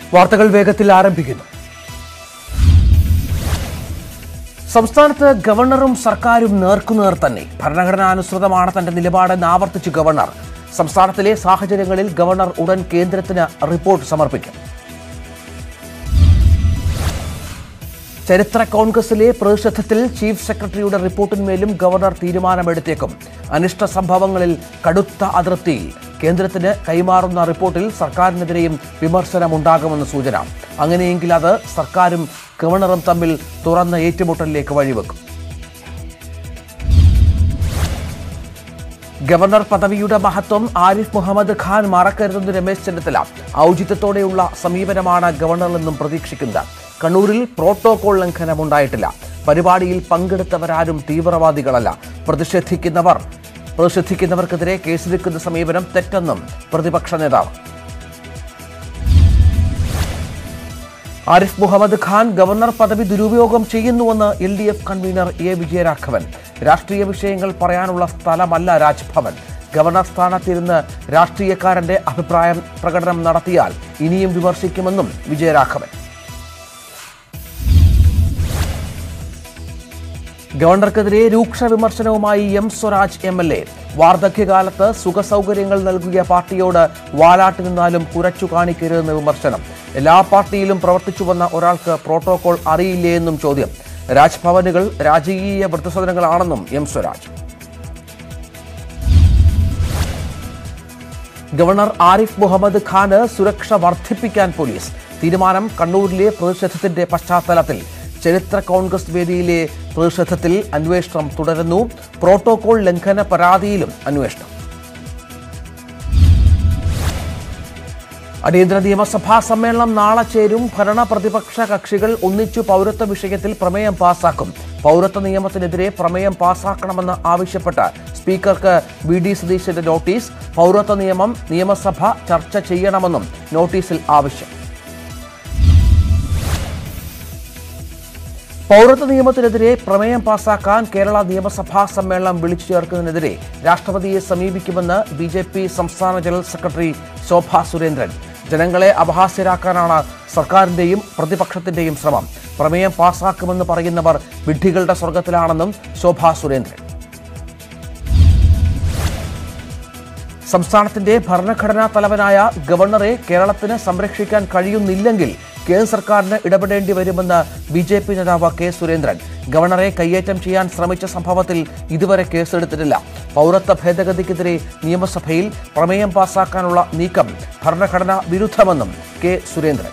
വാർത്തകൾ വേഗത്തിൽ ആരംഭിക്കുന്നു സംസ്ഥാനത്ത് ഗവർണറും സർക്കാരും നേർക്കുനേർ തന്നെ ഭരണഘടനാനുസൃതമാണ് തന്റെ നിലപാടെന്ന് ആവർത്തിച്ച് ഗവർണർ സംസ്ഥാനത്തിലെ സാഹചര്യങ്ങളിൽ ഗവർണർ ഉടൻ കേന്ദ്രത്തിന് റിപ്പോർട്ട് സമർപ്പിക്കും ചരിത്ര കോൺഗ്രസിലെ പ്രതിഷേധത്തിൽ ചീഫ് സെക്രട്ടറിയുടെ റിപ്പോർട്ടിന്മേലും ഗവർണർ തീരുമാനമെടുത്തേക്കും അനിഷ്ട സംഭവങ്ങളിൽ കടുത്ത അതൃപ്തി കേന്ദ്രത്തിന് കൈമാറുന്ന റിപ്പോർട്ടിൽ സർക്കാരിനെതിരെയും വിമർശനമുണ്ടാകുമെന്ന് സൂചന അങ്ങനെയെങ്കിൽ അത് സർക്കാരും ഗവർണറും തമ്മിൽ തുറന്ന ഏറ്റുമുട്ടലിലേക്ക് വഴിവെക്കും ഗവർണർ പദവിയുടെ മഹത്വം ആരിഫ് മുഹമ്മദ് ഖാൻ മറക്കരുതെന്ന് രമേശ് ചെന്നിത്തല ഔചിത്യത്തോടെയുള്ള സമീപനമാണ് ഗവർണറിൽ നിന്നും പ്രതീക്ഷിക്കുന്നത് കണ്ണൂരിൽ പ്രോട്ടോകോൾ ലംഘനമുണ്ടായിട്ടില്ല പരിപാടിയിൽ പങ്കെടുത്തവരാരും തീവ്രവാദികളല്ല പ്രതിഷേധിക്കുന്നവർ പ്രതിഷേധിക്കുന്നവർക്കെതിരെ കേസെടുക്കുന്ന സമീപനം തെറ്റെന്നും പ്രതിപക്ഷ നേതാവ് ആരിഫ് മുഹമ്മദ് ഖാൻ ഗവർണർ പദവി ദുരുപയോഗം ചെയ്യുന്നുവെന്ന് L D F convener A Vijayaraghavan രാഷ്ട്രീയ വിഷയങ്ങൾ പറയാനുള്ള സ്ഥലമല്ല രാജ്ഭവൻ ഗവർണർ സ്ഥാനത്തിരുന്ന് രാഷ്ട്രീയക്കാരന്റെ അഭിപ്രായം പ്രകടനം നടത്തിയാൽ ഇനിയും വിമർശിക്കുമെന്നും വിജയരാഘവൻ ഗവർണർക്കെതിരെ രൂക്ഷ വിമർശനവുമായി M Swaraj M L A വാർദ്ധക്യകാലത്ത് സുഖസൗകര്യങ്ങൾ നൽകിയ പാർട്ടിയോട് വാലാട്ടി നിന്നാലും കുരച്ചു കാണിക്കരുതെന്ന് വിമർശനം എല്ലാ പാർട്ടിയിലും പ്രവർത്തിച്ചു വന്ന ഒരാൾക്ക് പ്രോട്ടോകോൾ അറിയില്ലേ എന്നും ചോദ്യം രാജ്ഭവനുകൾ രാജകീയ വൃദ്ധസദനങ്ങളാണെന്നും എം സ്വരാജ് ഗവർണർ ആരിഫ് മുഹമ്മദ് ഖാന് സുരക്ഷ വർദ്ധിപ്പിക്കാൻ പോലീസ് തീരുമാനം കണ്ണൂരിലെ പ്രതിഷേധത്തിന്റെ പശ്ചാത്തലത്തിൽ ചരിത്ര കോൺഗ്രസ് വേദിയിലെ പ്രതിഷേധത്തിൽ അന്വേഷണം തുടരുന്നു പ്രോട്ടോകോൾ ലംഘന പരാതിയിലും അന്വേഷണം അടിയന്തര നിയമസഭാ സമ്മേളനം നാളെ ചേരും ഭരണ പ്രതിപക്ഷ കക്ഷികൾ ഒന്നിച്ചു പൗരത്വ വിഷയത്തിൽ പ്രമേയം പാസാക്കും പൗരത്വ നിയമത്തിനെതിരെ പ്രമേയം പാസാക്കണമെന്ന് ആവശ്യപ്പെട്ട് സ്പീക്കർക്ക് വി ഡി സതീശന്റെ നോട്ടീസ് പൗരത്വ നിയമം നിയമസഭ ചർച്ച ചെയ്യണമെന്നും നോട്ടീസിൽ ആവശ്യം പൗരത്വ നിയമത്തിനെതിരെ പ്രമേയം പാസാക്കാൻ കേരള നിയമസഭാ സമ്മേളനം വിളിച്ചു ചേർക്കുന്നതിനെതിരെ രാഷ്ട്രപതിയെ സമീപിക്കുമെന്ന് ബി ജെ പി സംസ്ഥാന ജനറൽ സെക്രട്ടറി ശോഭ സുരേന്ദ്രൻ ജനങ്ങളെ അപഹാസ്യരാക്കാനാണ് സർക്കാരിന്റെയും പ്രതിപക്ഷത്തിന്റെയും ശ്രമം പ്രമേയം പാസാക്കുമെന്ന് പറയുന്നവർ വിഡ്ഢികളുടെ സ്വർഗത്തിലാണെന്നും ശോഭ സുരേന്ദ്രൻ സംസ്ഥാനത്തിന്റെ ഭരണഘടനാ തലവനായ ഗവർണറെ കേരളത്തിന് സംരക്ഷിക്കാൻ കഴിയുന്നില്ലെങ്കിൽ കേന്ദ്ര സർക്കാരിന് ഇടപെടേണ്ടി വരുമെന്ന് ബി ജെ പി നേതാവ് കെ സുരേന്ദ്രൻ ഗവർണറെ കയ്യേറ്റം ചെയ്യാൻ ശ്രമിച്ച സംഭവത്തിൽ ഇതുവരെ കേസെടുത്തിട്ടില്ല പൗരത്വ ഭേദഗതിക്കെതിരെ നിയമസഭയിൽ പ്രമേയം പാസാക്കാനുള്ള നീക്കം ഭരണഘടനാ വിരുദ്ധമെന്നും കെ സുരേന്ദ്രൻ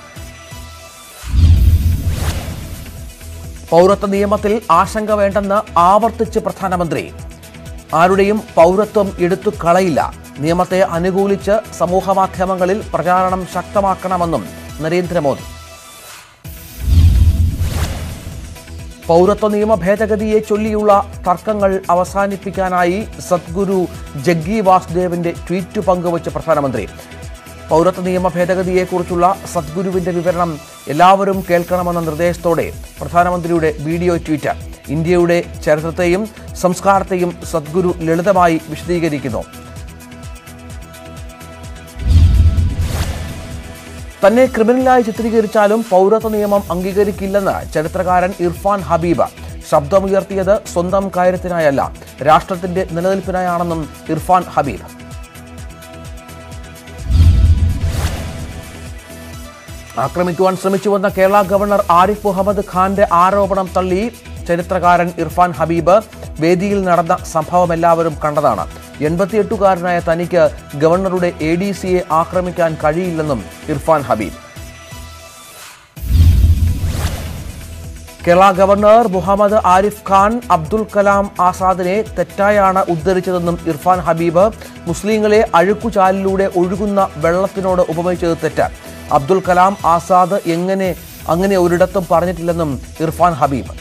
പൗരത്വ നിയമത്തിൽ ആശങ്ക വേണ്ടെന്ന് ആവർത്തിച്ച് പ്രധാനമന്ത്രി ആരുടെയും പൗരത്വം എടുത്തു കളയില്ല നിയമത്തെ അനുകൂലിച്ച് സമൂഹമാധ്യമങ്ങളിൽ പ്രചാരണം ശക്തമാക്കണമെന്നും നരേന്ദ്രമോദി പൗരത്വ നിയമ ഭേദഗതിയെ ചൊല്ലിയുള്ള തർക്കങ്ങൾ അവസാനിപ്പിക്കാനായി സദ്ഗുരു ജഗ്ഗി വാസുദേവിന്റെ ട്വീറ്റ് പങ്കുവച്ച് പ്രധാനമന്ത്രി പൗരത്വ നിയമ ഭേദഗതിയെക്കുറിച്ചുള്ള സദ്ഗുരുവിന്റെ വിവരണം എല്ലാവരും കേൾക്കണമെന്ന നിർദ്ദേശത്തോടെ പ്രധാനമന്ത്രിയുടെ വീഡിയോ ട്വീറ്റ് ഇന്ത്യയുടെ ചരിത്രത്തെയും സംസ്കാരത്തെയും സദ്ഗുരു ലളിതമായി വിശദീകരിക്കുന്നു തന്നെ ക്രിമിനലായി ചിത്രീകരിച്ചാലും പൗരത്വ നിയമം അംഗീകരിക്കില്ലെന്ന് ചരിത്രകാരൻ ഇർഫാൻ ഹബീബ് ശബ്ദമുയർത്തിയത് സ്വന്തം കാര്യത്തിനായല്ല രാഷ്ട്രത്തിന്റെ നിലനിൽപ്പിനായാണെന്നും ഇർഫാൻ ഹബീബ് ആക്രമിക്കുവാൻ ശ്രമിച്ചുവെന്ന കേരള ഗവർണർ ആരിഫ് മുഹമ്മദ് ഖാന്റെ ആരോപണം തള്ളി ചരിത്രകാരൻ ഇർഫാൻ ഹബീബ് വേദിയിൽ നടന്ന സംഭവം എല്ലാവരും കണ്ടതാണ് എൺപത്തിയെട്ടുകാരനായ തനിക്ക് ഗവർണറുടെ എ ഡി സിയെ ആക്രമിക്കാൻ കഴിയില്ലെന്നും ഇർഫാൻ ഹബീബ് കേരള ഗവർണർ മുഹമ്മദ് ആരിഫ് ഖാൻ അബ്ദുൽ കലാം ആസാദിനെ തെറ്റായാണ് ഉദ്ധരിച്ചതെന്നും ഇർഫാൻ ഹബീബ് മുസ്ലിങ്ങളെ അഴുക്കുചാലിലൂടെ ഒഴുകുന്ന വെള്ളത്തിനോട് ഉപമിച്ചത് തെറ്റ് അബ്ദുൽ കലാം ആസാദ് എങ്ങനെ അങ്ങനെ ഒരിടത്തും പറഞ്ഞിട്ടില്ലെന്നും ഇർഫാൻ ഹബീബ്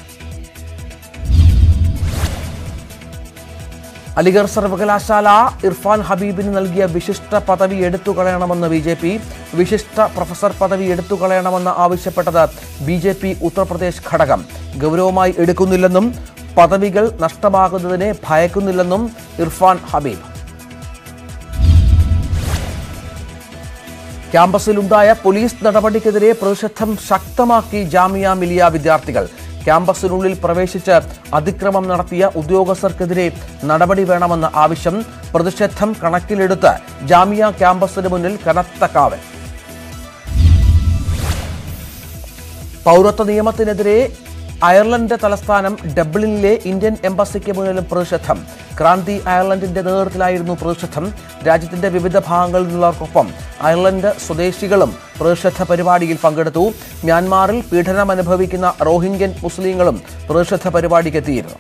അലിഗർ സർവകലാശാല ഇർഫാൻ ഹബീബിന് നൽകിയ വിശിഷ്ട പദവി എടുത്തുകളയണമെന്ന് ബി ജെ പി വിശിഷ്ട പ്രൊഫസർ പദവി എടുത്തുകളയണമെന്ന് ആവശ്യപ്പെട്ടത് ബി ജെ പി ഉത്തർപ്രദേശ് ഘടകം ഗൗരവമായി എടുക്കുന്നില്ലെന്നും പദവികൾ നഷ്ടമാകുന്നതിനെ ഭയക്കുന്നില്ലെന്നും ഇർഫാൻ ഹബീബ് ക്യാമ്പസിലുണ്ടായ പോലീസ് നടപടിക്കെതിരെ പ്രതിഷേധം ശക്തമാക്കി ജാമിയ മിലിയ വിദ്യാർത്ഥികൾ ക്യാമ്പസിനുള്ളിൽ പ്രവേശിച്ച് അതിക്രമം നടത്തിയ ഉദ്യോഗസ്ഥർക്കെതിരെ നടപടി വേണമെന്ന ആവശ്യം പ്രതിഷേധം കണക്കിലെടുത്ത് ജാമിയ ക്യാമ്പസിന് മുന്നിൽ കനത്ത കാവൽ പൗരത്വ നിയമത്തിനെതിരെ അയർലൻഡ് തലസ്ഥാനം ഡബ്ലിനിലെ ഇന്ത്യൻ എംബസിക്ക് മുന്നിലും പ്രതിഷേധം ക്രാന്തി അയർലൻഡിന്റെ നേതൃത്വത്തിലായിരുന്നു പ്രതിഷേധം രാജ്യത്തിന്റെ വിവിധ ഭാഗങ്ങളിൽ നിന്നുള്ളവർക്കൊപ്പം അയർലൻഡ് സ്വദേശികളും പ്രതിഷേധ പരിപാടിയിൽ പങ്കെടുത്തു മ്യാൻമാറിൽ പീഡനം അനുഭവിക്കുന്ന റോഹിംഗ്യൻ മുസ്ലിങ്ങളും പ്രതിഷേധ പരിപാടിക്ക് എത്തിയിരുന്നു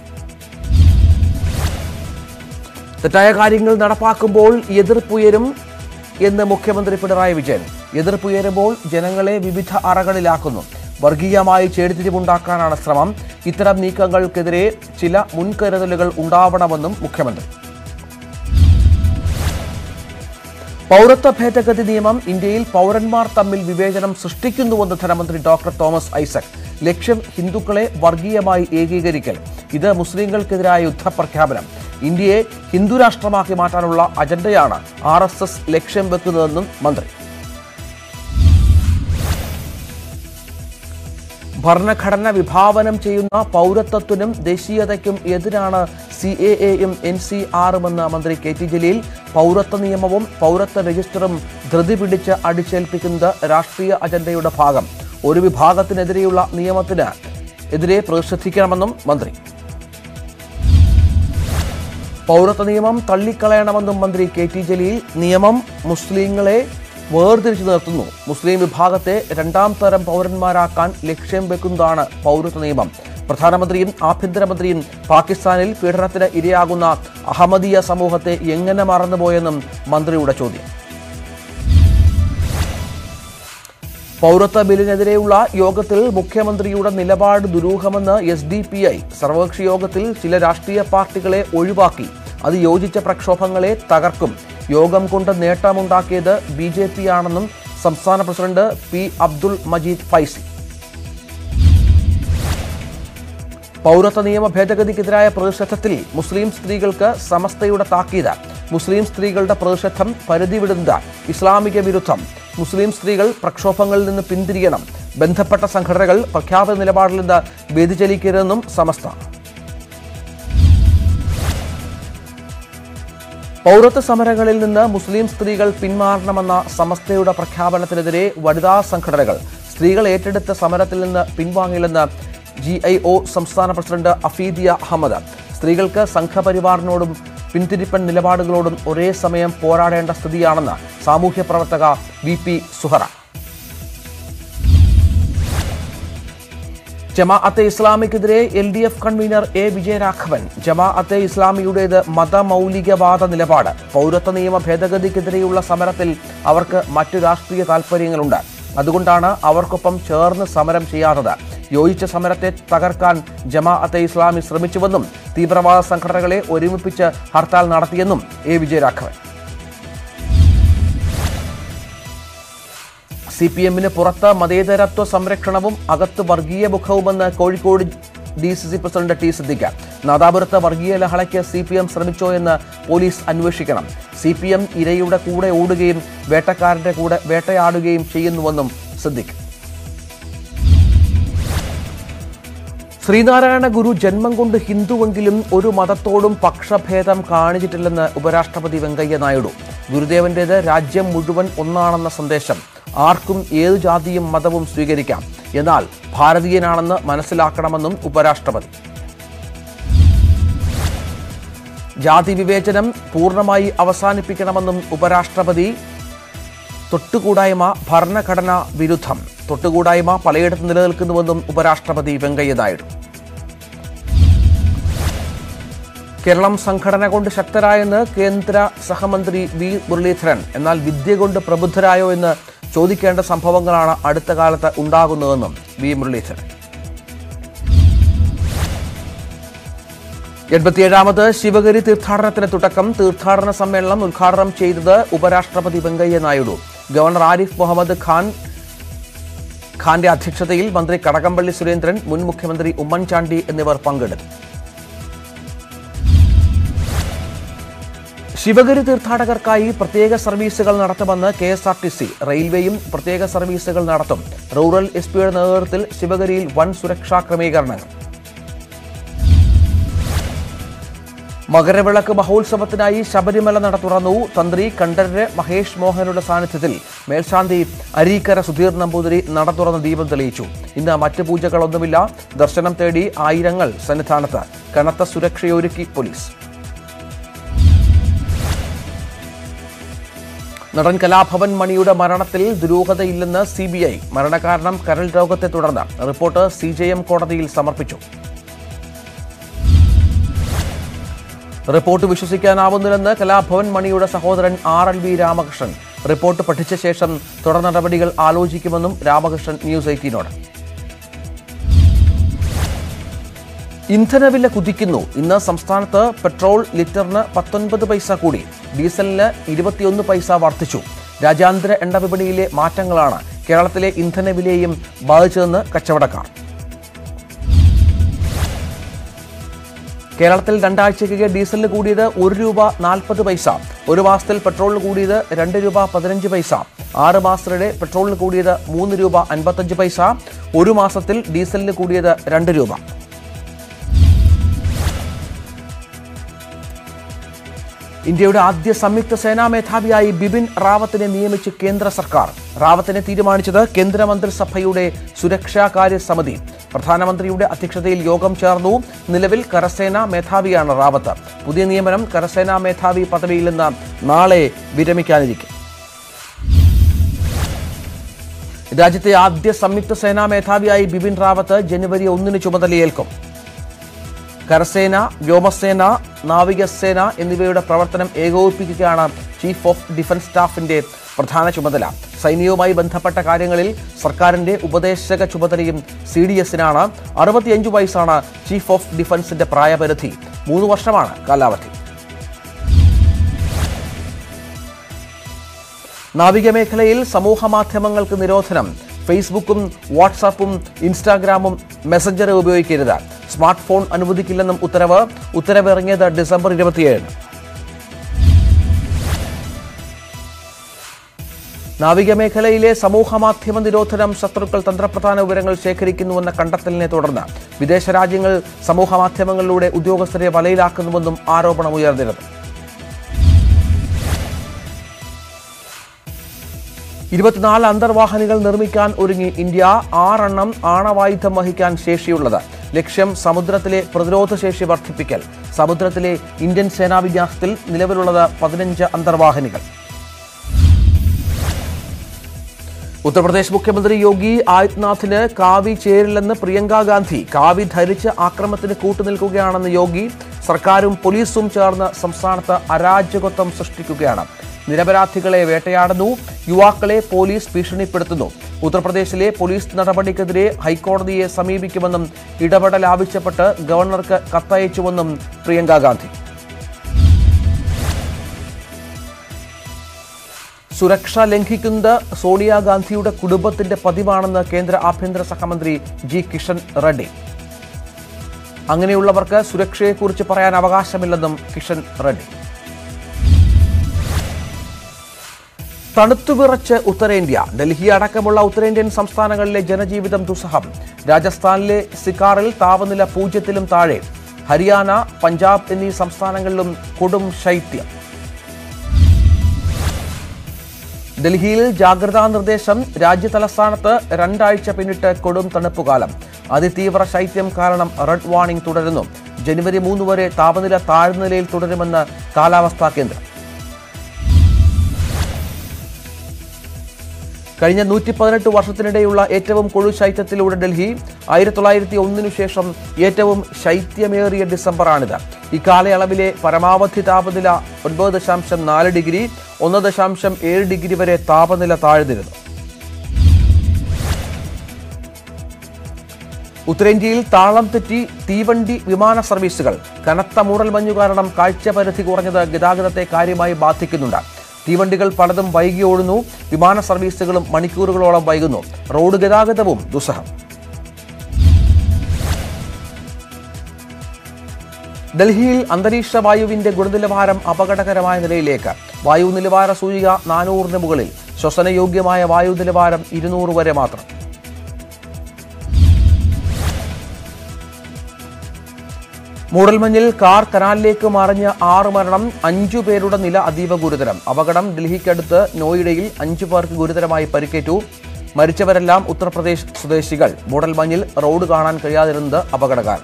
തെറ്റായ കാര്യങ്ങൾ നടപ്പാക്കുമ്പോൾ എതിർപ്പുയരും എന്ന് മുഖ്യമന്ത്രി പിണറായി വിജയൻ എതിർപ്പുയരുമ്പോൾ ജനങ്ങളെ വിവിധ അറകളിലാക്കുന്നു വർഗീയമായി ചേടിതിരിവുണ്ടാക്കാനാണ് ശ്രമം ഇത്തരം നീക്കങ്ങൾക്കെതിരെ ചില മുൻകരുതലുകൾ ഉണ്ടാവണമെന്നും മുഖ്യമന്ത്രി പൗരത്വ ഭേദഗതി നിയമം ഇന്ത്യയിൽ പൗരന്മാർ തമ്മിൽ വിവേചനം സൃഷ്ടിക്കുന്നുവെന്ന് ധനമന്ത്രി ഡോക്ടർ തോമസ് ഐസക് ലക്ഷ്യം ഹിന്ദുക്കളെ വർഗീയമായി ഏകീകരിക്കൽ ഇത് മുസ്ലിങ്ങൾക്കെതിരായ യുദ്ധപ്രഖ്യാപനം ഇന്ത്യയെ ഹിന്ദു രാഷ്ട്രമാക്കി മാറ്റാനുള്ള അജണ്ടയാണ് ആർ എസ് എസ് ലക്ഷ്യം വെക്കുന്നതെന്നും മന്ത്രി ഭരണഘടന വിഭാവനം ചെയ്യുന്ന പൗരത്വത്തിനും ദേശീയതയ്ക്കും എതിരാണ് സി എ എയും എൻ സി ആറുമെന്ന് മന്ത്രി കെ ടി ജലീൽ പൗരത്വ നിയമവും പൗരത്വ രജിസ്റ്ററും ധൃതി പിടിച്ച് അടിച്ചേൽപ്പിക്കുന്നത് രാഷ്ട്രീയ അജണ്ടയുടെ ഭാഗം ഒരു വിഭാഗത്തിനെതിരെയുള്ള നിയമത്തിന് എതിരെ പ്രതിഷേധിക്കണമെന്നും മന്ത്രി പൗരത്വ നിയമം തള്ളിക്കളയണമെന്നും മന്ത്രി കെ ടി ജലീൽ നിയമം മുസ്ലിങ്ങളെ വേർതിരിച്ചു നിർത്തുന്നു മുസ്ലിം വിഭാഗത്തെ രണ്ടാം തരം പൗരന്മാരാക്കാൻ ലക്ഷ്യം വെക്കുന്നതാണ് പൗരത്വ നിയമം പ്രധാനമന്ത്രിയും ആഭ്യന്തരമന്ത്രിയും പാകിസ്ഥാനിൽ പീഡനത്തിന് ഇരയാകുന്ന അഹമ്മദീയ സമൂഹത്തെ എങ്ങനെ മറന്നുപോയെന്നും മന്ത്രിയുടെ ചോദ്യം പൗരത്വ ബില്ലിനെതിരെയുള്ള യോഗത്തിൽ മുഖ്യമന്ത്രിയുടെ നിലപാട് ദുരൂഹമെന്ന് എസ് ഡി പി ഐ സർവകക്ഷി യോഗത്തിൽ ചില രാഷ്ട്രീയ പാർട്ടികളെ ഒഴിവാക്കി അത് യോജിച്ച പ്രക്ഷോഭങ്ങളെ തകർക്കും യോഗം കൊണ്ട് നേട്ടമുണ്ടാക്കിയത് ബി ജെ പി ആണെന്നും സംസ്ഥാന പ്രസിഡന്റ് പി അബ്ദുൾ മജീദ് ഫൈസി പൗരത്വ നിയമ ഭേദഗതിക്കെതിരായ പ്രതിഷേധത്തിൽ മുസ്ലിം സ്ത്രീകൾക്ക് സമസ്തയുടെ താക്കീത് മുസ്ലിം സ്ത്രീകളുടെ പ്രതിഷേധം പരിധി വിടുന്നത് ഇസ്ലാമിക വിരുദ്ധം മുസ്ലിം സ്ത്രീകൾ പ്രക്ഷോഭങ്ങളിൽ നിന്ന് പിന്തിരിയണം ബന്ധപ്പെട്ട സംഘടനകൾ പ്രഖ്യാപിത നിലപാടിൽ നിന്ന് വ്യതിചലിക്കരുതെന്നും സമസ്ത പൗരത്വ സമരങ്ങളിൽ നിന്ന് മുസ്ലിം സ്ത്രീകൾ പിന്മാറണമെന്ന സമസ്തയുടെ പ്രഖ്യാപനത്തിനെതിരെ വനിതാ സംഘടനകൾ സ്ത്രീകൾ ഏറ്റെടുത്ത സമരത്തിൽ നിന്ന് പിൻവാങ്ങില്ലെന്ന് ജി ഐ ഒ സംസ്ഥാന പ്രസിഡന്റ് അഫീദിയ അഹമ്മദ് സ്ത്രീകൾക്ക് സംഘപരിവാറിനോടും പിന്തിരിപ്പൻ നിലപാടുകളോടും ഒരേ സമയം പോരാടേണ്ട സ്ഥിതിയാണെന്ന് സാമൂഹ്യ പ്രവർത്തക വി പി സുഹറ ജമാഅത്തെ ഇസ്ലാമിക്കെതിരെ L D F convener A Vijayaraghavan ജമാഅത്തെ ഇസ്ലാമിയുടേത് മതമൗലികവാദ നിലപാട് പൗരത്വ നിയമ ഭേദഗതിക്കെതിരെയുള്ള സമരത്തിൽ അവർക്ക് മറ്റു രാഷ്ട്രീയ താൽപ്പര്യങ്ങളുണ്ട് അതുകൊണ്ടാണ് അവർക്കൊപ്പം ചേർന്ന് സമരം ചെയ്യാത്തത് യോജിച്ച സമരത്തെ തകർക്കാൻ ജമാഅത്തെ ഇസ്ലാമി ശ്രമിച്ചുവെന്നും തീവ്രവാദ സംഘടനകളെ ഒരുമിപ്പിച്ച് ഹർത്താൽ നടത്തിയെന്നും എ വിജയരാഘവൻ സി പി എമ്മിന് പുറത്ത് മതേതരത്വ സംരക്ഷണവും അകത്ത് വർഗീയ മുഖവുമെന്ന് Kozhikode D C C president T Siddique നാദാപുരത്ത് വർഗീയ ലഹളയ്ക്ക് സി പി എം ശ്രമിച്ചോ എന്ന് പോലീസ് അന്വേഷിക്കണം സി പി എം ഇരയുടെ കൂടെ ഓടുകയും വേട്ടക്കാരന്റെ കൂടെ വേട്ടയാടുകയും ചെയ്യുന്നുവെന്നും സിദ്ദിഖ് ശ്രീനാരായണ ഗുരു ജന്മം കൊണ്ട് ഹിന്ദുവെങ്കിലും ഒരു മതത്തോടും പക്ഷഭേദം കാണിച്ചിട്ടില്ലെന്ന് ഉപരാഷ്ട്രപതി വെങ്കയ്യ നായിഡു ഗുരുദേവന്റേത് രാജ്യം മുഴുവൻ ഒന്നാണെന്ന സന്ദേശം ആർക്കും ഏതു ജാതിയും മതവും സ്വീകരിക്കാം എന്നാൽ ഭാരതീയനാണെന്ന് മനസ്സിലാക്കണമെന്നും ഉപരാഷ്ട്രപതി ജാതി വിവേചനം പൂർണ്ണമായി അവസാനിപ്പിക്കണമെന്നും ഉപരാഷ്ട്രപതി തൊട്ടുകൂടായ്മ ഭരണഘടനാ വിരുദ്ധം തൊട്ടുകൂടായ്മ പലയിടത്തും നിലനിൽക്കുന്നുവെന്നും ഉപരാഷ്ട്രപതി വെങ്കയ്യ നായിഡു കേരളം സംഘടന കൊണ്ട് ശക്തരായെന്ന് കേന്ദ്ര സഹമന്ത്രി വി മുരളീധരൻ എന്നാൽ വിദ്യ കൊണ്ട് പ്രബുദ്ധരായോ എന്ന് ചോദിക്കേണ്ട സംഭവങ്ങളാണ് അടുത്ത കാലത്ത് ഉണ്ടാകുന്നതെന്നും വി മുരളീധരൻ എൺപത്തിയേഴാമത് ശിവഗിരി തീർത്ഥാടനത്തിന് തുടക്കം തീർത്ഥാടന സമ്മേളനം ഉദ്ഘാടനം ചെയ്തത് ഉപരാഷ്ട്രപതി വെങ്കയ്യ നായിഡു ഗവർണർ ആരിഫ് മുഹമ്മദ് ഖാൻ ഖാന്റെ അധ്യക്ഷതയിൽ മന്ത്രി കടകംപള്ളി സുരേന്ദ്രൻ മുൻ മുഖ്യമന്ത്രി ഉമ്മൻചാണ്ടി എന്നിവർ പങ്കെടുത്തു ശിവഗിരി തീർത്ഥാടകർക്കായി പ്രത്യേക സർവീസുകൾ നടത്തുമെന്ന് K S R T C റെയിൽവേയും പ്രത്യേക സർവീസുകൾ നടത്തും റൂറൽ എസ് പിയുടെ നേതൃത്വത്തിൽ ശിവഗിരിയിൽ വൻ സുരക്ഷാ ക്രമീകരണങ്ങൾ മകരവിളക്ക് മഹോത്സവത്തിനായി ശബരിമല നട തുറന്നു തന്ത്രി കണ്ഠരര് മഹേഷ് മോഹനയുടെ സാന്നിധ്യത്തിൽ മേൽശാന്തി അരീക്കര സുധീർ നമ്പൂതിരി നട തുറന്ന് ദീപം തെളിയിച്ചു ഇന്ന് മറ്റ് പൂജകളൊന്നുമില്ല ദർശനം തേടി ആയിരങ്ങൾ സന്നിധാനത്ത് കനത്ത സുരക്ഷയൊരുക്കി പോലീസ് നടൻ കലാഭവൻ മണിയുടെ മരണത്തിൽ ദുരൂഹതയില്ലെന്ന് സി ബി ഐ മരണകാരണം കരൾ രോഗത്തെ തുടർന്ന് റിപ്പോർട്ട് സി ജെ എം കോടതിയിൽ സമർപ്പിച്ചു റിപ്പോർട്ട് വിശ്വസിക്കാനാവുന്നില്ലെന്ന് കലാഭവൻ മണിയുടെ സഹോദരൻ R L V Ramakrishnan report പഠിച്ച ശേഷം തുടർ നടപടികൾ ആലോചിക്കുമെന്നും രാമകൃഷ്ണൻ ന്യൂസ് എയ്റ്റീനോട് ഇന്ധനവില കുതിക്കുന്നു ഇന്ന് സംസ്ഥാനത്ത് പെട്രോൾ ലിറ്ററിന് പത്തൊൻപത് പൈസ കൂടി ഡീസലിന് ഇരുപത്തിയൊന്ന് പൈസ വർദ്ധിച്ചു രാജ്യാന്തര എണ്ണ വിപണിയിലെ മാറ്റങ്ങളാണ് കേരളത്തിലെ ഇന്ധനവിലയെയും ബാധിച്ചതെന്ന് കച്ചവടക്കാർ കേരളത്തിൽ രണ്ടാഴ്ചയ്ക്ക് ഡീസലിന് കൂടിയത് ഒരു രൂപ നാൽപ്പത് പൈസ ഒരു മാസത്തിൽ പെട്രോളിന് കൂടിയത് രണ്ട് രൂപ പതിനഞ്ച് പൈസ ആറ് മാസത്തിനിടെ പെട്രോളിന് കൂടിയത് മൂന്ന് രൂപ അൻപത്തഞ്ച് പൈസ ഒരു മാസത്തിൽ ഡീസലിന് കൂടിയത് രണ്ട് രൂപ ഇന്ത്യയുടെ ആദ്യ സംയുക്ത സേനാ മേധാവിയായി ബിപിൻ റാവത്തിനെ നിയമിച്ച് കേന്ദ്ര സർക്കാർ റാവത്തിനെ തീരുമാനിച്ചത് കേന്ദ്രമന്ത്രിസഭയുടെ സുരക്ഷാകാര്യ സമിതി പ്രധാനമന്ത്രിയുടെ അധ്യക്ഷതയിൽ യോഗം ചേർന്നു നിലവിൽ കരസേനാ മേധാവിയാണ് റാവത്ത് പുതിയ നിയമനം കരസേനാ മേധാവി പദവിയിൽ നിന്ന് നാളെ വിരമിക്കാനിരിക്കും രാജ്യത്തെ ആദ്യ സംയുക്ത സേനാ മേധാവിയായി ബിപിൻ റാവത്ത് ജനുവരി ഒന്നിന് ചുമതലയേൽക്കും കരസേന വ്യോമസേന നാവികസേന എന്നിവയുടെ പ്രവർത്തനം ഏകോപിപ്പിക്കുകയാണ് ചീഫ് ഓഫ് ഡിഫൻസ് സ്റ്റാഫിന്റെ പ്രധാന ചുമതല സൈന്യവുമായി ബന്ധപ്പെട്ട കാര്യങ്ങളിൽ സർക്കാരിന്റെ ഉപദേശക ചുമതലയും സി ഡി എസിനാണ് അറുപത്തിയഞ്ച് വയസ്സാണ് ചീഫ് ഓഫ് ഡിഫൻസിന്റെ പ്രായപരിധി മൂന്ന് വർഷമാണ് കാലാവധി നാവിക മേഖലയിൽ സമൂഹ മാധ്യമങ്ങൾക്ക് നിരോധനം ഫേസ്ബുക്കും വാട്സാപ്പും ഇൻസ്റ്റാഗ്രാമും മെസ്സഞ്ചറും ഉപയോഗിക്കരുത് സ്മാർട്ട് ഫോൺ അനുവദിക്കില്ലെന്നും ഉത്തരവ് ഉത്തരവ് ഇറങ്ങിയത് ഡിസംബർ ഇരുപത്തിയേഴ് നാവിക മേഖലയിലെ സമൂഹ മാധ്യമ നിരോധനം ശത്രുക്കൾ തന്ത്രപ്രധാന വിവരങ്ങൾ ശേഖരിക്കുന്നുവെന്ന കണ്ടെത്തലിനെ തുടർന്ന് വിദേശ രാജ്യങ്ങൾ സമൂഹ മാധ്യമങ്ങളിലൂടെ ഉദ്യോഗസ്ഥരെ വലയിലാക്കുന്നുവെന്നും ആരോപണമുയർന്നിരുന്നു ഇരുപത്തിനാല് അന്തർവാഹിനികൾ നിർമ്മിക്കാൻ ഒരുങ്ങി ഇന്ത്യ ആറെണ്ണം ആണവായുധം വഹിക്കാൻ ശേഷിയുള്ളത് ലക്ഷ്യം സമുദ്രത്തിലെ പ്രതിരോധ ശേഷി വർദ്ധിപ്പിക്കൽ സമുദ്രത്തിലെ ഇന്ത്യൻ സേനാ വിന്യാസത്തിൽ നിലവിലുള്ളത് പതിനഞ്ച് അന്തർവാഹിനികൾ ഉത്തർപ്രദേശ് മുഖ്യമന്ത്രി യോഗി ആദിത്യനാഥിന് കാവി ചേരില്ലെന്ന് പ്രിയങ്ക ഗാന്ധി കാവി ധരിച്ച് ആക്രമണത്തിന് കൂട്ടുനിൽക്കുകയാണെന്ന് യോഗി സർക്കാരും പോലീസും ചേർന്ന് സംസ്ഥാനത്ത് അരാജകത്വം സൃഷ്ടിക്കുകയാണ് നിരപരാധികളെ വേട്ടയാടുന്നു യുവാക്കളെ പോലീസ് ഭീഷണിപ്പെടുത്തുന്നു ഉത്തർപ്രദേശിലെ പോലീസ് നടപടിക്കെതിരെ ഹൈക്കോടതിയെ സമീപിക്കുമെന്നും ഇടപെടൽ ആവശ്യപ്പെട്ട് ഗവർണർക്ക് കത്തയച്ചുവെന്നും പ്രിയങ്ക ഗാന്ധി സുരക്ഷ ലംഘിക്കുന്നത് സോണിയാഗാന്ധിയുടെ കുടുംബത്തിന്റെ പതിവാണെന്ന് കേന്ദ്ര ആഭ്യന്തര സഹമന്ത്രി ജി കിഷൻ റെഡ്ഡി അങ്ങനെയുള്ളവർക്ക് സുരക്ഷയെക്കുറിച്ച് പറയാൻ അവകാശമില്ലെന്നും കിഷൻ റെഡ്ഡി തണുത്തുവിറച്ച് ഉത്തരേന്ത്യ ഡൽഹി അടക്കമുള്ള ഉത്തരേന്ത്യൻ സംസ്ഥാനങ്ങളിലെ ജനജീവിതം ദുസ്സഹം രാജസ്ഥാനിലെ സിക്കാറിൽ താപനില പൂജ്യത്തിലും താഴെ ഹരിയാന പഞ്ചാബ് എന്നീ സംസ്ഥാനങ്ങളിലും കൊടും ശൈത്യം ഡൽഹിയിൽ ജാഗ്രതാ നിർദ്ദേശം രാജ്യതലസ്ഥാനത്ത് രണ്ടാഴ്ച പിന്നിട്ട് കൊടും തണുപ്പുകാലം അതിതീവ്ര ശൈത്യം കാരണം റെഡ് വാർണിംഗ് തുടരുന്നു ജനുവരി മൂന്ന് വരെ താപനില താഴ്ന്ന നിലയിൽ തുടരുമെന്ന് കാലാവസ്ഥാ കേന്ദ്രം കഴിഞ്ഞ നൂറ്റി പതിനെട്ട് വർഷത്തിനിടെയുള്ള ഏറ്റവും കൊടു ശൈത്യത്തിലൂടെ ഡൽഹി ആയിരത്തി തൊള്ളായിരത്തി ഒന്നിനു ശേഷം ഏറ്റവും ശൈത്യമേറിയ ഡിസംബറാണിത് ഇക്കാലയളവിലെ പരമാവധി താപനില ഒൻപത് ദശാംശം നാല് ഡിഗ്രി ഒന്ന് ദശാംശം ഏഴ് ഡിഗ്രി വരെ താപനില താഴ്ന്നിരുന്നു ഉത്തരേന്ത്യയിൽ താളം തെറ്റി തീവണ്ടി വിമാന സർവീസുകൾ കനത്ത മൂടൽമഞ്ഞു കാരണം കാഴ്ചപരിധി കുറഞ്ഞത് ഗതാഗതത്തെ കാര്യമായി ബാധിക്കുന്നുണ്ട് തീവണ്ടികൾ പലതും വൈകി ഓടുന്നു വിമാന സർവീസുകളും മണിക്കൂറുകളോളം വൈകുന്നു റോഡ് ഗതാഗതവും ദുസ്സഹം ഡൽഹിയിൽ അന്തരീക്ഷ വായുവിന്റെ ഗുണനിലവാരം അപകടകരമായ നിലയിലേക്ക് വായു നിലവാര സൂചിക നാനൂറിന് മുകളിൽ ശ്വസനയോഗ്യമായ വായു നിലവാരം ഇരുന്നൂറ് വരെ മാത്രം മൂടൽമഞ്ഞിൽ കാർ കനാലിലേക്ക് മറിഞ്ഞ് ആറ് മരണം അഞ്ചു പേരുടെ നില അതീവ ഗുരുതരം അപകടം ഡൽഹിക്കടുത്ത് നോയിഡയിൽ അഞ്ചു പേർക്ക് ഗുരുതരമായി പരിക്കേറ്റു മരിച്ചവരെല്ലാം ഉത്തർപ്രദേശ് സ്വദേശികൾ മൂടൽമഞ്ഞിൽ റോഡ് കാണാൻ കഴിയാതിരുന്നത് അപകടകാരം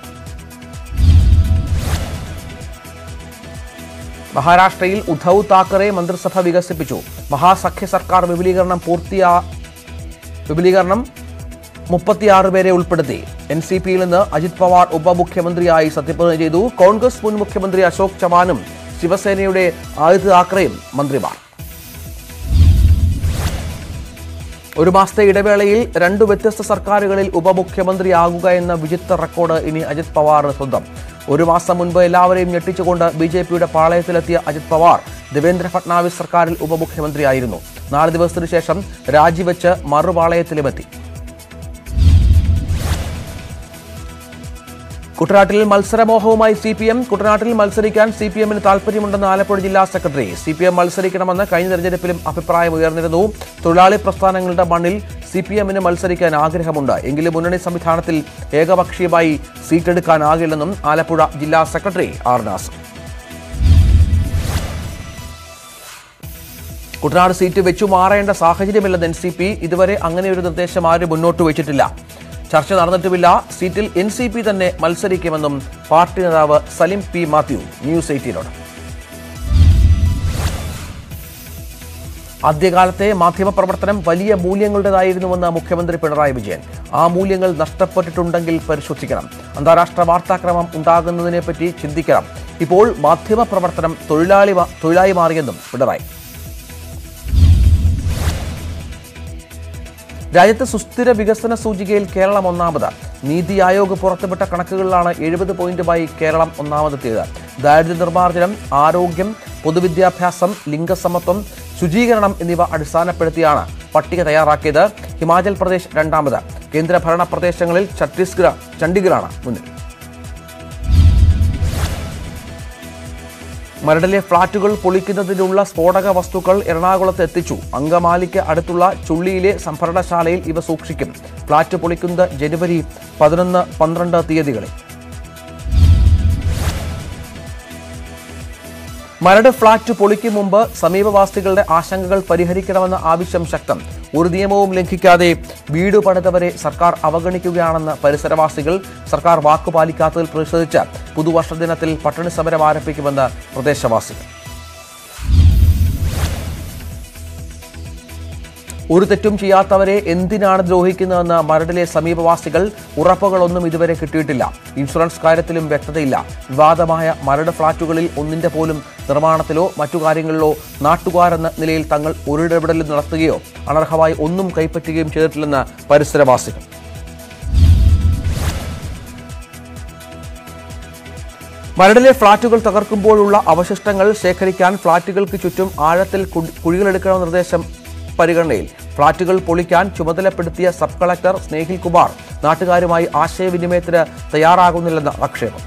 മഹാരാഷ്ട്രയിൽ ഉദ്ധവ് താക്കറെ മന്ത്രിസഭ വികസിപ്പിച്ചു മഹാസഖ്യ സർക്കാർ വിപുലീകരണം പൂർത്തിയാ വിപുലീകരണം മുപ്പത്തിയാറ് പേരെ ഉൾപ്പെടുത്തി എൻ സി പിയിൽ നിന്ന് അജിത് പവാർ ഉപമുഖ്യമന്ത്രിയായി സത്യപ്രതിജ്ഞ ചെയ്തു കോൺഗ്രസ് മുൻ മുഖ്യമന്ത്രി അശോക് ചവാനും ശിവസേനയുടെ ആദിത്യ താക്കറെയും മന്ത്രിമാർ ഒരു മാസത്തെ ഇടവേളയിൽ രണ്ടു വ്യത്യസ്ത സർക്കാരുകളിൽ ഉപമുഖ്യമന്ത്രിയാകുക എന്ന വിചിത്ര റെക്കോർഡ് ഇനി അജിത് പവാറിന് സ്വന്തം ഒരു മാസം മുൻപ് എല്ലാവരെയും ഞെട്ടിച്ചുകൊണ്ട് ബി ജെ പിയുടെ പാളയത്തിലെത്തിയ അജിത് പവാർ ദേവേന്ദ്ര ഫട്നാവിസ് സർക്കാരിൽ ഉപമുഖ്യമന്ത്രിയായിരുന്നു നാല് ദിവസത്തിനു ശേഷം രാജിവെച്ച് മറുപാളയത്തിലുമെത്തി കുട്ടനാട്ടിൽ മത്സരമോഹവുമായി സി പി എം കുട്ടനാട്ടിൽ മത്സരിക്കാൻ സി പി എമ്മിന് താൽപ്പര്യമുണ്ടെന്ന് ആലപ്പുഴ ജില്ലാ സെക്രട്ടറി സി പി എം മത്സരിക്കണമെന്ന് കഴിഞ്ഞ തെരഞ്ഞെടുപ്പിലും അഭിപ്രായം ഉയർന്നിരുന്നു തൊഴിലാളി പ്രസ്ഥാനങ്ങളുടെ മണ്ണിൽ സി പി എമ്മിന് മത്സരിക്കാൻ ആഗ്രഹമുണ്ട് എങ്കിലും മുന്നണി സംവിധാനത്തിൽ ഏകപക്ഷീയമായി സീറ്റെടുക്കാനാകില്ലെന്നും ആലപ്പുഴ ജില്ലാ secretary R Nasar Kuttanad seat വെച്ചു മാറേണ്ട സാഹചര്യമില്ലെന്ന് എൻ സി പി ഇതുവരെ അങ്ങനെ ഒരു നിർദ്ദേശം ആരും മുന്നോട്ട് വെച്ചിട്ടില്ല ചർച്ച നടന്നിട്ടുമില്ല സീറ്റിൽ എൻ സി പി തന്നെ മത്സരിക്കുമെന്നും പാർട്ടി നേതാവ് സലിം പി മാത്യു ന്യൂസ് എയ്റ്റീനോട് ആദ്യകാലത്തെ മാധ്യമപ്രവർത്തനം വലിയ മൂല്യങ്ങളുടേതായിരുന്നുവെന്ന് മുഖ്യമന്ത്രി പിണറായി വിജയൻ ആ മൂല്യങ്ങൾ നഷ്ടപ്പെട്ടിട്ടുണ്ടെങ്കിൽ പരിശോധിക്കണം അന്താരാഷ്ട്ര വാർത്താക്രമം ഉണ്ടാകുന്നതിനെപ്പറ്റി ചിന്തിക്കണം ഇപ്പോൾ മാധ്യമപ്രവർത്തനം തൊഴിലാളി മാ- തൊഴിലായി മാറിയെന്നും പിണറായി രാജ്യത്ത് സുസ്ഥിര വികസന സൂചികയിൽ കേരളം ഒന്നാമത് നീതി ആയോഗ് പുറത്തുവിട്ട കണക്കുകളിലാണ് എഴുപത് പോയിന്റുമായി കേരളം ഒന്നാമതെത്തിയത് ദാരിദ്ര്യ നിർമ്മാർജ്ജനം ആരോഗ്യം പൊതുവിദ്യാഭ്യാസം ലിംഗസമത്വം ശുചീകരണം എന്നിവ അടിസ്ഥാനപ്പെടുത്തിയാണ് പട്ടിക തയ്യാറാക്കിയത് ഹിമാചൽ പ്രദേശ് രണ്ടാമത് കേന്ദ്രഭരണ പ്രദേശങ്ങളിൽ ഛത്തീസ്ഗഡ് ചണ്ഡീഗഡാണ് മുന്നിൽ മരടിലെ ഫ്ളാറ്റുകൾ പൊളിക്കുന്നതിനുള്ള സ്ഫോടക വസ്തുക്കൾ എറണാകുളത്ത് എത്തിച്ചു അങ്കമാലിക്ക് അടുത്തുള്ള ചുള്ളിയിലെ സംഭരണശാലയിൽ ഇവ സൂക്ഷിക്കും ഫ്ളാറ്റ് പൊളിക്കുന്നത് ജനുവരി പതിനൊന്ന് പന്ത്രണ്ട് തീയതികളിൽ മരട് ഫ്ളാറ്റ് പൊളിക്കും മുമ്പ് സമീപവാസികളുടെ ആശങ്കകൾ പരിഹരിക്കണമെന്ന ആവശ്യം ശക്തം ഒരു നിയമവും ലംഘിക്കാതെ വീട് പണിതവരെ സർക്കാർ അവഗണിക്കുകയാണെന്ന് പരിസരവാസികൾ സർക്കാർ വാക്കുപാലിക്കാത്തതിൽ പ്രതിഷേധിച്ച് പുതുവർഷ ദിനത്തിൽ പട്ടിണി സമരം ആരംഭിക്കുമെന്ന് പ്രദേശവാസികൾ ഒരു തെറ്റും ചെയ്യാത്തവരെ എന്തിനാണ് ദ്രോഹിക്കുന്നതെന്ന് മരടിലെ സമീപവാസികൾ ഉറപ്പുകളൊന്നും ഇതുവരെ കിട്ടിയിട്ടില്ല ഇൻഷുറൻസ് കാര്യത്തിലും വ്യക്തതയില്ല വിവാദമായ മരട് ഫ്ളാറ്റുകളിൽ ഒന്നിന്റെ പോലും നിർമ്മാണത്തിലോ മറ്റു കാര്യങ്ങളിലോ നാട്ടുകാരെന്ന നിലയിൽ തങ്ങൾ ഒരിടപെടലും നടത്തുകയോ അനർഹമായി ഒന്നും കൈപ്പറ്റുകയും ചെയ്തിട്ടില്ലെന്ന് പരിസരവാസികൾ മരടിലെ ഫ്ളാറ്റുകൾ തകർക്കുമ്പോഴുള്ള അവശിഷ്ടങ്ങൾ ശേഖരിക്കാൻ ഫ്ളാറ്റുകൾക്ക് ചുറ്റും ആഴത്തിൽ കു- കുഴികളെടുക്കണമെന്ന നിർദ്ദേശം പരിഗണനയിൽ ഫ്ളാറ്റുകൾ പൊളിക്കാൻ ചുമതലപ്പെടുത്തിയ സബ് കളക്ടർ സ്നേഹിൽ കുമാർ നാട്ടുകാരുമായി ആശയവിനിമയത്തിന് തയ്യാറാകുന്നില്ലെന്ന ആക്ഷേപം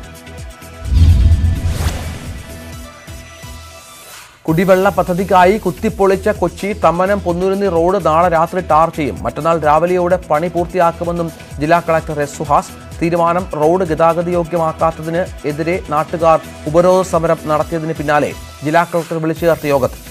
കുടിവെള്ള പദ്ധതിക്കായി കുത്തിപ്പൊളിച്ച കൊച്ചി തമ്മനം പൊന്നുരുന്നി റോഡ് നാളെ രാത്രി ടാർ ചെയ്യും മറ്റന്നാൾ രാവിലെയോടെ പണി പൂർത്തിയാക്കുമെന്നും ജില്ലാ കളക്ടർ എസ് സുഹാസ് തീരുമാനം റോഡ് ഗതാഗതയോഗ്യമാക്കാത്തതിന് എതിരെ നാട്ടുകാർ ഉപരോധ സമരം നടത്തിയതിന് പിന്നാലെ ജില്ലാ കളക്ടർ വിളിച്ചു ചേർത്ത യോഗത്തിൽ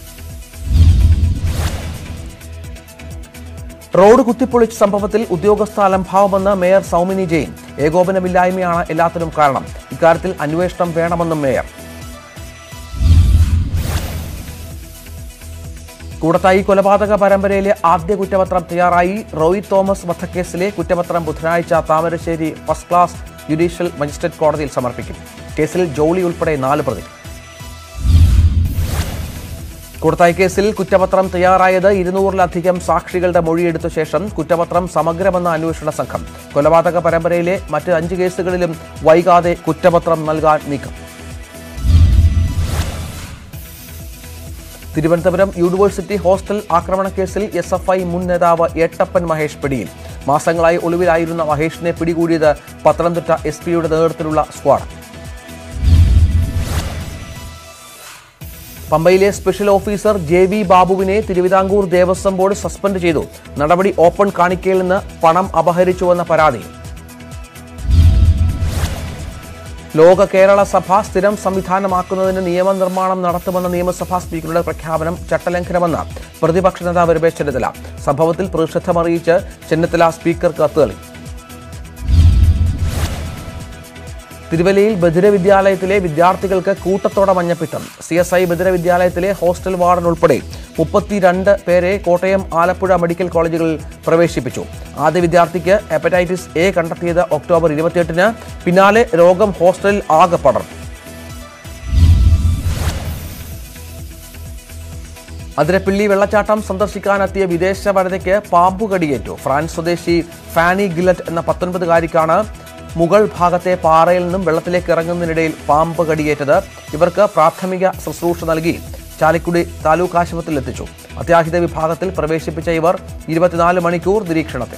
റോഡ് കുത്തിപ്പൊളിച്ച സംഭവത്തിൽ ഉദ്യോഗസ്ഥ അലംഭാവമെന്ന് മേയർ സൗമിനി ജെയിൻ ഏകോപനമില്ലായ്മയാണ് എല്ലാത്തിനും കാരണം ഇക്കാര്യത്തിൽ അന്വേഷണം വേണമെന്നും മേയർ കൂടത്തായി കൊലപാതക പരമ്പരയിലെ ആദ്യ കുറ്റപത്രം തയ്യാറായി റോയ് തോമസ് വധക്കേസിലെ കുറ്റപത്രം ബുധനാഴ്ച Thamarassery first class judicial magistrate കോടതിയിൽ സമർപ്പിക്കും കേസിൽ ജോളി ഉൾപ്പെടെ നാല് പ്രതി കൂടത്തായി കേസിൽ കുറ്റപത്രം തയ്യാറായത് ഇരുന്നൂറിലധികം സാക്ഷികളുടെ മൊഴിയെടുത്ത ശേഷം കുറ്റപത്രം സമഗ്രമെന്ന അന്വേഷണ സംഘം കൊലപാതക പരമ്പരയിലെ മറ്റ് അഞ്ച് കേസുകളിലും വൈകാതെ കുറ്റപത്രം നൽകാൻ നീക്കം തിരുവനന്തപുരം യൂണിവേഴ്സിറ്റി ഹോസ്റ്റൽ ആക്രമണ കേസിൽ എസ് എഫ് ഐ മുൻ നേതാവ് ഏട്ടപ്പൻ മഹേഷ് പിടിയിൽ മാസങ്ങളായി ഒളിവിലായിരുന്ന മഹേഷിനെ പിടികൂടിയത് പത്തനംതിട്ട എസ് പിയുടെ നേതൃത്വത്തിലുള്ള സ്ക്വാഡ് പമ്പയിലെ സ്പെഷ്യൽ ഓഫീസർ ജെ വി ബാബുവിനെ തിരുവിതാംകൂർ ദേവസ്വം ബോർഡ് സസ്പെൻഡ് ചെയ്തു നടപടി ഓപ്പൺ കാണിക്കയിൽ നിന്ന് പണം അപഹരിച്ചുവെന്ന പരാതി ലോക കേരള സഭ സ്ഥിരം സംവിധാനമാക്കുന്നതിന് നിയമനിർമ്മാണം നടത്തുമെന്ന നിയമസഭാ സ്പീക്കറുടെ പ്രഖ്യാപനം ചട്ടലംഘനമെന്ന് പ്രതിപക്ഷ നേതാവ് രമേശ് ചെന്നിത്തല സംഭവത്തിൽ പ്രതിഷേധമറിയിച്ച് ചെന്നിത്തല സ്പീക്കർക്ക് കത്ത് നൽകി തിരുവല്ലയിൽ ബധിര വിദ്യാലയത്തിലെ വിദ്യാർത്ഥികൾക്ക് കൂട്ടത്തോടെ മഞ്ഞപ്പിത്തം സി എസ് ഐ ബധിര വിദ്യാലയത്തിലെ ഹോസ്റ്റൽ വാർഡൻ ഉൾപ്പെടെ മുപ്പത്തിരണ്ട് പേരെ കോട്ടയം ആലപ്പുഴ മെഡിക്കൽ കോളേജുകളിൽ പ്രവേശിപ്പിച്ചു ആദ്യ വിദ്യാർത്ഥിക്ക് ഹെപ്പറ്റൈറ്റിസ് എ കണ്ടെത്തിയത് ഒക്ടോബർ ഇരുപത്തിയെട്ടിന് പിന്നാലെ രോഗം ഹോസ്റ്റലിൽ ആകെ പടർന്നു അതിരപ്പിള്ളി വെള്ളച്ചാട്ടം സന്ദർശിക്കാനെത്തിയ വിദേശ വനിതയ്ക്ക് പാമ്പു കടിയേറ്റു ഫ്രാൻസ് സ്വദേശി ഫാനി ഗില്ലറ്റ് എന്ന പത്തൊൻപതുകാരിക്കാണ് മുകൾ ഭാഗത്തെ പാറയിൽ നിന്നും വെള്ളത്തിലേക്ക് ഇറങ്ങുന്നതിനിടയിൽ പാമ്പ് കടിയേറ്റത് ഇവർക്ക് പ്രാഥമിക ശുശ്രൂഷ നൽകി ചാലിക്കുടി താലൂക്ക് ആശുപത്രിയിൽ എത്തിച്ചു അത്യാഹിത വിഭാഗത്തിൽ പ്രവേശിപ്പിച്ച ഇവർ ഇരുപത്തിനാല് മണിക്കൂർ നിരീക്ഷണത്തിൽ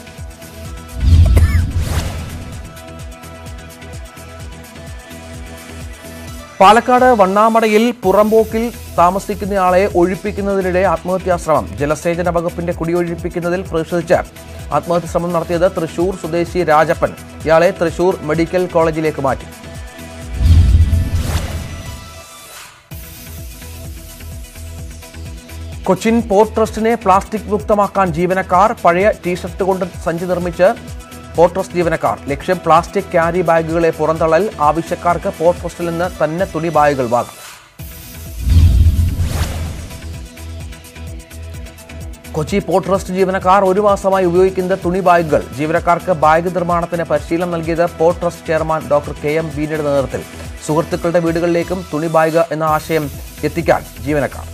പാലക്കാട് വണ്ണാമടയിൽ പുറമ്പോക്കിൽ താമസിക്കുന്നയാളെ ഒഴിപ്പിക്കുന്നതിനിടെ ആത്മഹത്യാശ്രമം ജലസേചന വകുപ്പിന്റെ കുടിയൊഴിപ്പിക്കുന്നതിൽ പ്രതിഷേധിച്ച് ആത്മഹത്യ ശ്രമം നടത്തിയത് തൃശൂർ സ്വദേശി രാജപ്പൻ ഇയാളെ തൃശൂർ മെഡിക്കൽ കോളേജിലേക്ക് മാറ്റി കൊച്ചിൻ പോർട്ട് ട്രസ്റ്റിനെ പ്ലാസ്റ്റിക് മുക്തമാക്കാൻ ജീവനക്കാർ പഴയ ടീഷർട്ട് കൊണ്ട് സഞ്ചി നിർമ്മിച്ച് പോർട്ട് ട്രസ്റ്റ് ജീവനക്കാർ ലക്ഷ്യം പ്ലാസ്റ്റിക് ക്യാരി ബാഗുകളെ പുറന്തള്ളൽ ആവശ്യക്കാർക്ക് പോർട്ട് ട്രസ്റ്റിൽ നിന്ന് തന്നെ തുണി ബാഗുകൾ വാങ്ങാം കൊച്ചി പോർട്ട് ട്രസ്റ്റ് ജീവനക്കാർ ഒരു മാസമായി ഉപയോഗിക്കുന്ന തുണി ബാഗുകൾ ജീവനക്കാർക്ക് ബാഗ് നിർമ്മാണത്തിന് പരിശീലനം നൽകിയത് port trust chairman doctor K M ബീനയുടെ നേതൃത്വത്തിൽ സുഹൃത്തുക്കളുടെ വീടുകളിലേക്കും തുണി ബാഗ് എന്ന ആശയം എത്തിക്കാൻ ജീവനക്കാർ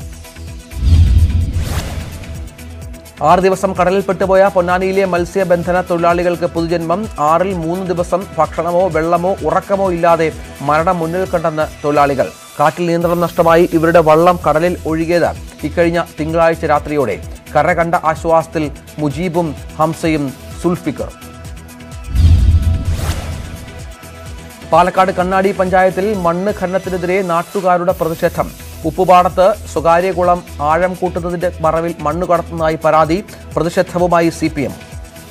ആറ് ദിവസം കടലിൽ പെട്ടുപോയ പൊന്നാനിയിലെ മത്സ്യബന്ധന തൊഴിലാളികൾക്ക് പുതുജന്മം ആറിൽ മൂന്ന് ദിവസം ഭക്ഷണമോ വെള്ളമോ ഉറക്കമോ ഇല്ലാതെ മരണം മുന്നിൽ കണ്ടെന്ന് തൊഴിലാളികൾ കാറ്റിൽ നിയന്ത്രണം നഷ്ടമായി ഇവരുടെ വള്ളം കടലിൽ ഒഴുകിയത് ഇക്കഴിഞ്ഞ തിങ്കളാഴ്ച രാത്രിയോടെ കര കണ്ട ആശ്വാസത്തിൽ മുജീബും ഹംസയും സുൽഫിക്കറും പാലക്കാട് കണ്ണാടി പഞ്ചായത്തിൽ മണ്ണ് ഖനനത്തിനെതിരെ നാട്ടുകാരുടെ പ്രതിഷേധം ഉപ്പുപാടത്ത് സ്വകാര്യ കുളം ആഴം കൂട്ടുന്നതിന്റെ മറവിൽ മണ്ണ് കടത്തുന്നതായി പരാതി പ്രതിഷേധവുമായി C P M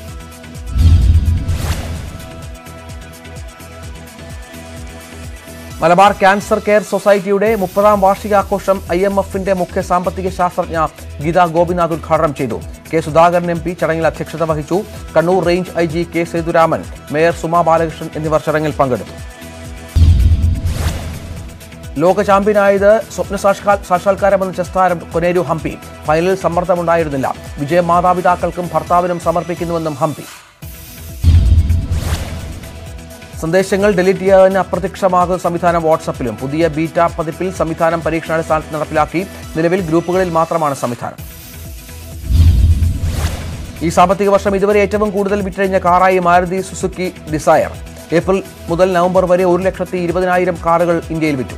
Malabar cancer care സൊസൈറ്റിയുടെ മുപ്പതാം വാർഷികാഘോഷം ഐ എം എഫിന്റെ മുഖ്യ സാമ്പത്തിക ശാസ്ത്രജ്ഞ ഗീതാ ഗോപിനാഥ് ഉദ്ഘാടനം ചെയ്തു കെ സുധാകരൻ എം പി ചടങ്ങിൽ അധ്യക്ഷത വഹിച്ചു Kannur range I G K Sethuraman mayor Suma Balakrishnan എന്നിവർ ചടങ്ങിൽ പങ്കെടുത്തു ലോക ചാമ്പ്യനായത് സ്വപ്ന സാക്ഷാൽ- സാക്ഷാത്കാരമെന്ന ചെസ് താരം കൊനേരു ഹംപി ഫൈനലിൽ സമ്മർദ്ദമുണ്ടായിരുന്നില്ല വിജയം മാതാപിതാക്കൾക്കും ഭർത്താവിനും സമർപ്പിക്കുന്നുവെന്നും ഹംപി സന്ദേശങ്ങൾ ഡിലീറ്റ് ചെയ്യാൻ അപ്രത്യക്ഷമാകുന്ന സംവിധാനം വാട്സപ്പിലും പുതിയ ബീറ്റ പതിപ്പിൽ സംവിധാനം പരീക്ഷണാടിസ്ഥാനത്തിൽ നടപ്പിലാക്കി നിലവിൽ ഗ്രൂപ്പുകളിൽ മാത്രമാണ് സംവിധാനം ഈ സാമ്പത്തിക വർഷം ഇതുവരെ ഏറ്റവും കൂടുതൽ വിറ്റഴിഞ്ഞ കാറായി മാരുതി സുസുക്കി ഡിസയർ ഏപ്രിൽ മുതൽ നവംബർ വരെ ഒരു ലക്ഷത്തി ഇരുപതിനായിരം കാറുകൾ ഇന്ത്യയിൽ വിറ്റു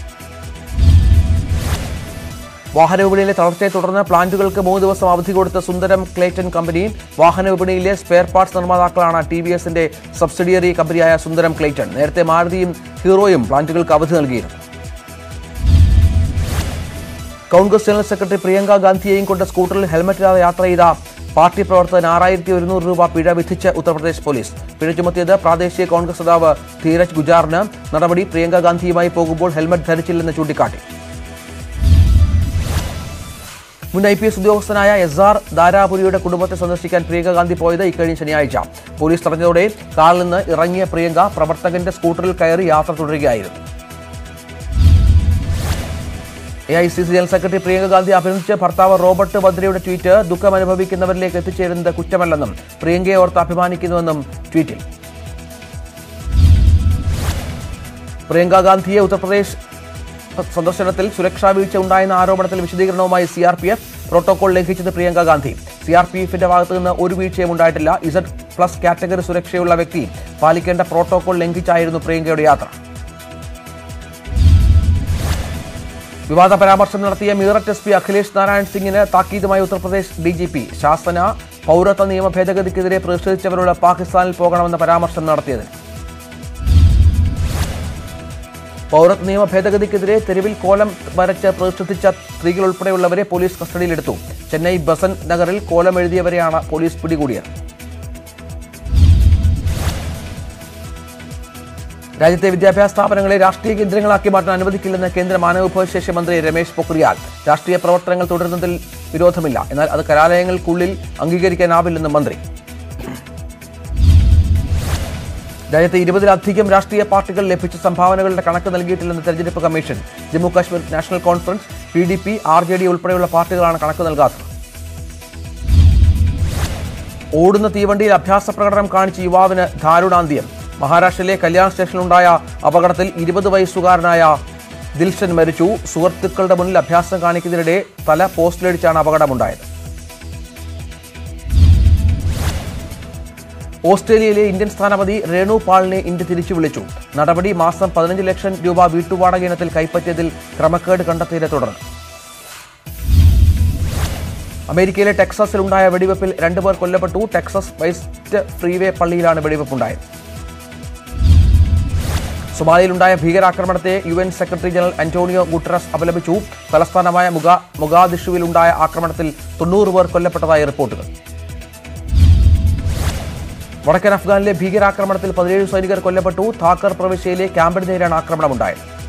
വാഹന വിപണിയിലെ തളർച്ചയെ തുടർന്ന് പ്ലാന്റുകൾക്ക് മൂന്ന് ദിവസം അവധി കൊടുത്ത സുന്ദരം ക്ലേറ്റൺ കമ്പനി വാഹന വിപണിയിലെ സ്പെയർ പാർട്സ് നിർമ്മാതാക്കളാണ് ടി വി എസിന്റെ സബ്സിഡിയറി കമ്പനിയായ സുന്ദരം ക്ലേറ്റൺ നേരത്തെ മാരുതിയും ഹീറോയും പ്ലാന്റുകൾക്ക് അവധി നൽകിയിരുന്നു കോൺഗ്രസ് ജനറൽ സെക്രട്ടറി പ്രിയങ്ക ഗാന്ധിയെയും കൊണ്ട് സ്കൂട്ടറിൽ ഹെൽമറ്റില്ലാതെ യാത്ര ചെയ്ത പാർട്ടി പ്രവർത്തകൻ ആറായിരത്തി ഒരുന്നൂറ് രൂപ പിഴ വിധിച്ച് ഉത്തർപ്രദേശ് പോലീസ് പിഴ ചുമത്തിയത് പ്രാദേശിക കോൺഗ്രസ് നേതാവ് ധീരജ് ഗുജാറിന് നടപടി പ്രിയങ്ക ഗാന്ധിയുമായി പോകുമ്പോൾ ഹെൽമറ്റ് ധരിച്ചില്ലെന്ന് ചൂണ്ടിക്കാട്ടി മുൻ ഐ പി എസ് ഉദ്യോഗസ്ഥനായ എസ് ആർ ദാരാപുരിയുടെ കുടുംബത്തെ സന്ദർശിക്കാൻ പ്രിയങ്ക ഗാന്ധി പോയത് ഇക്കഴിഞ്ഞ ശനിയാഴ്ച പോലീസ് തടഞ്ഞതോടെ കാറിൽ നിന്ന് ഇറങ്ങിയ പ്രിയങ്ക പ്രവർത്തകന്റെ സ്കൂട്ടറിൽ കയറി യാത്ര തുടരുകയായിരുന്നു A I C C general secretary Priyanka Gandhi അഭിനന്ദിച്ച് ഭർത്താവ് റോബർട്ട് വദ്രയുടെ ട്വീറ്റ് ദുഃഖം അനുഭവിക്കുന്നവരിലേക്ക് എത്തിച്ചേരുന്നത് കുറ്റമല്ലെന്നും പ്രിയങ്കയെ ഓർത്ത് അഭിമാനിക്കുന്നുവെന്നും ട്വീറ്റിൽ പ്രിയങ്ക ഗാന്ധിയെ ഉത്തർപ്രദേശ് സന്ദർശനത്തിൽ സുരക്ഷാ വീഴ്ച ഉണ്ടായെന്ന ആരോപണത്തിൽ വിശദീകരണവുമായി C R P F protocol ലംഘിച്ചത് Priyanka Gandhi C R P എഫിന്റെ ഭാഗത്തു നിന്ന് ഒരു വീഴ്ചയും ഉണ്ടായിട്ടില്ല ഇസഡ് പ്ലസ് കാറ്റഗറി സുരക്ഷയുള്ള വ്യക്തി പാലിക്കേണ്ട പ്രോട്ടോകോൾ ലംഘിച്ചായിരുന്നു പ്രിയങ്കയുടെ യാത്ര വിവാദ പരാമർശം നടത്തിയ മീററ്റ് എസ് പി അഖിലേഷ് നാരായൺ സിംഗിന് താക്കീതുമായി ഉത്തർപ്രദേശ് ഡി ജി പി ശാസന പൗരത്വ നിയമ ഭേദഗതിക്കെതിരെ പ്രതിഷേധിച്ചവരോട് പാകിസ്ഥാനിൽ പോകണമെന്ന പരാമർശം നടത്തിയതിന് പൗരത്വ നിയമ ഭേദഗതിക്കെതിരെ തെരുവിൽ കോലം വരച്ച് പ്രതിഷേധിച്ച സ്ത്രീകൾ ഉൾപ്പെടെയുള്ളവരെ പോലീസ് കസ്റ്റഡിയിലെടുത്തു ചെന്നൈ ബസന്റ് നഗറിൽ കോലം എഴുതിയവരെയാണ് പോലീസ് പിടികൂടിയത് രാജ്യത്തെ വിദ്യാഭ്യാസ സ്ഥാപനങ്ങളെ രാഷ്ട്രീയ കേന്ദ്രങ്ങളാക്കി മാറ്റാൻ അനുവദിക്കില്ലെന്ന് കേന്ദ്ര മാനവവിഭവശേഷി മന്ത്രി രമേശ് പൊക്രിയാൽ രാഷ്ട്രീയ പ്രവർത്തനങ്ങൾ തുടരുന്നതിൽ വിരോധമില്ല എന്നാൽ അത് കലാലയങ്ങൾക്കുള്ളിൽ അംഗീകരിക്കാനാവില്ലെന്ന് മന്ത്രി രാജ്യത്തെ ഇരുപതിലധികം രാഷ്ട്രീയ പാർട്ടികൾ ലഭിച്ച സംഭാവനകളുടെ കണക്ക് നൽകിയിട്ടില്ലെന്ന് തെരഞ്ഞെടുപ്പ് commission Jammu Kashmir National Conference P D P R J D ഉൾപ്പെടെയുള്ള പാർട്ടികളാണ് കണക്ക് നൽകാത്തത് ഓടുന്ന തീവണ്ടിയിൽ അഭ്യാസ പ്രകടനം കാണിച്ച യുവാവിന് ദാരുണാന്ത്യം മഹാരാഷ്ട്രയിലെ കല്യാൺ സ്റ്റേഷനിലുണ്ടായ അപകടത്തിൽ ഇരുപത് വയസ്സുകാരനായ ദിൽഷൻ മരിച്ചു സുഹൃത്തുക്കളുടെ മുന്നിൽ അഭ്യാസം കാണിക്കുന്നതിനിടെ തല പോസ്റ്റിലിടിച്ചാണ് അപകടമുണ്ടായത് ഓസ്ട്രേലിയയിലെ ഇന്ത്യൻ സ്ഥാനപതി രേണു പാളിനെ ഇന്ത്യ തിരിച്ചു വിളിച്ചു നടപടി മാസം പതിനഞ്ച് ലക്ഷം രൂപ വീട്ടുവാടക ഇനത്തിൽ കൈപ്പറ്റിയതിൽ ക്രമക്കേട് കണ്ടെത്തിയതിനെ തുടർന്ന് അമേരിക്കയിലെ ടെക്സസിലുണ്ടായ വെടിവെപ്പിൽ രണ്ടുപേർ കൊല്ലപ്പെട്ടു ടെക്സസ് വെസ്റ്റ് ഫ്രീവേ പള്ളിയിലാണ് വെടിവെപ്പുണ്ടായത് സൊമാലിയിലുണ്ടായ ഭീകരാക്രമണത്തെ U N secretary general Antonio Guterres അപലപിച്ചു തലസ്ഥാനമായ മുഗ മുഗാദിഷുവിലുണ്ടായ ആക്രമണത്തിൽ തൊണ്ണൂറ് പേർ കൊല്ലപ്പെട്ടതായി റിപ്പോർട്ടുകൾ വടക്കൻ അഫ്ഗാനിലെ ഭീകരാക്രമണത്തിൽ പതിനേഴ് സൈനികർ കൊല്ലപ്പെട്ടു ധാക്കർ പ്രവിശ്യയിലെ ക്യാമ്പിന് നേരെയാണ് ആക്രമണമുണ്ടായത്